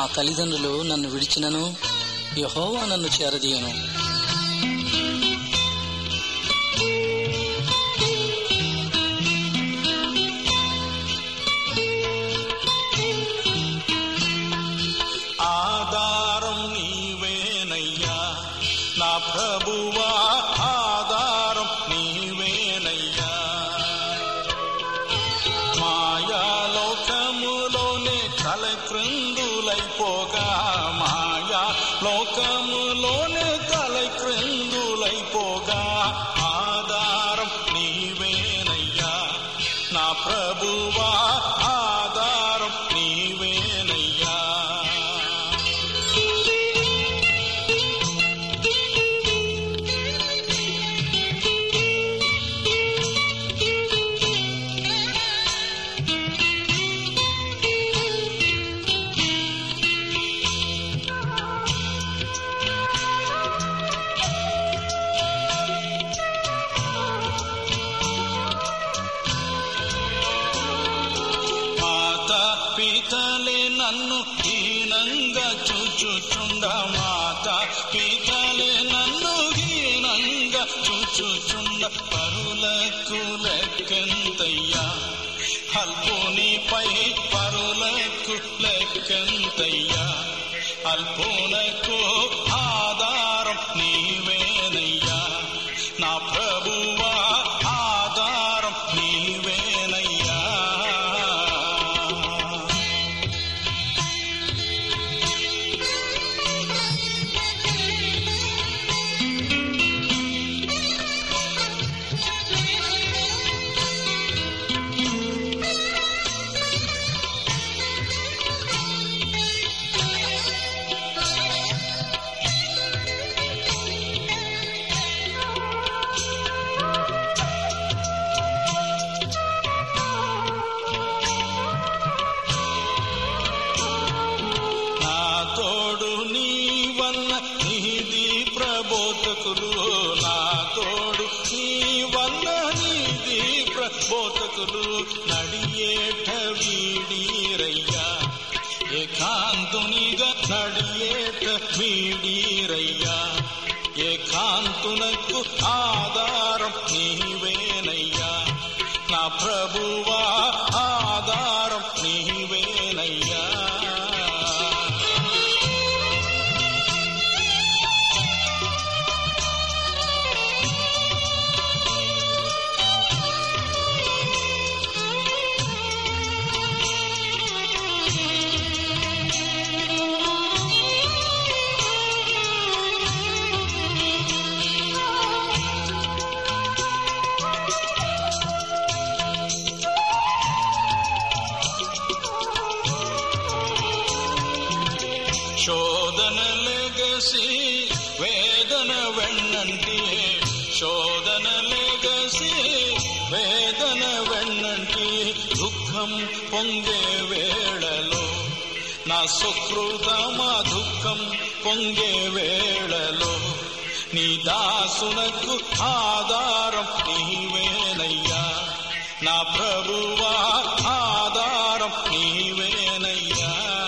తల్లిదండ్రులు నన్ను విడిచినను యహోవా నన్ను చేరదీయను ఆధారం నీవేనయ్యా నా ప్రభువా ఆధారం నీవేనయ్యా మాయాలోకములోనే కలక్రిందులైపోగా మాయా లోకములోనే కలక్రిందులైపోగా ఆధారం నీవేనయ్యా నా ప్రభువా ఆధారం నీవేనయ్యా మాత పితలే నన్ను హీనంగా చూచుచుండ మాత పితలే నన్ను హీనంగా చూచుచుండ పరులకు లెక్కంతయ్యా అల్పునిపై పరులకు లెక్కంతయ్యా అల్పునకు ఆధారం నీవేనయ్యా నా ప్రభువా ఆధారం నీవేనయ్యా నా తోడు నీవన్న నీది ప్రబోధకులు నా తోడు నీవన్న నీది ప్రబోధకులు నడియేట వీడీరయ్యా ఏకాంతునిగా నడియేట వీడీరయ్యా ఏకాంతునకు ఆధారం నీవేనయ్యా నా ప్రభువా ఆధారం నీవేనయ్యా శోధన లెగసి వేదన వెన్నంటి శోధన లెగసి వేదన వెన్నంటి దుఃఖం పొంగే వేళలో నా సుకృతమా దుఃఖం పొంగే వేళలో నీ దాసునకు ఆధారం నీవేనయ్యా నా ప్రభువా ఆధారం నీవేనయ్యా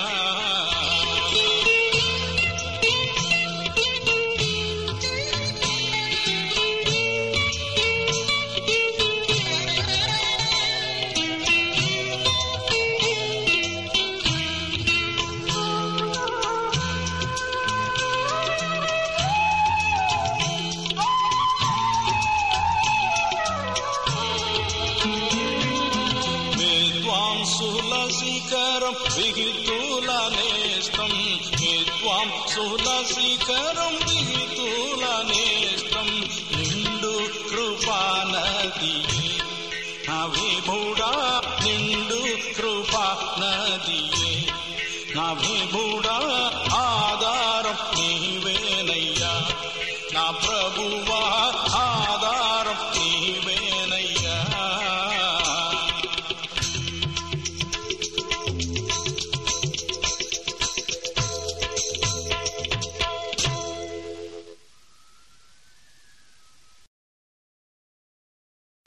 విద్వాంసుల శిఖరం విహితుల నేస్తం విద్వాంసుల శిఖరం విహితుల నేస్తం నిండు కృపానదియే నా విభుడా నిండు కృపా నదియే నా విభుడా ఆధారం నీవేనయ్యా నా ప్రభువా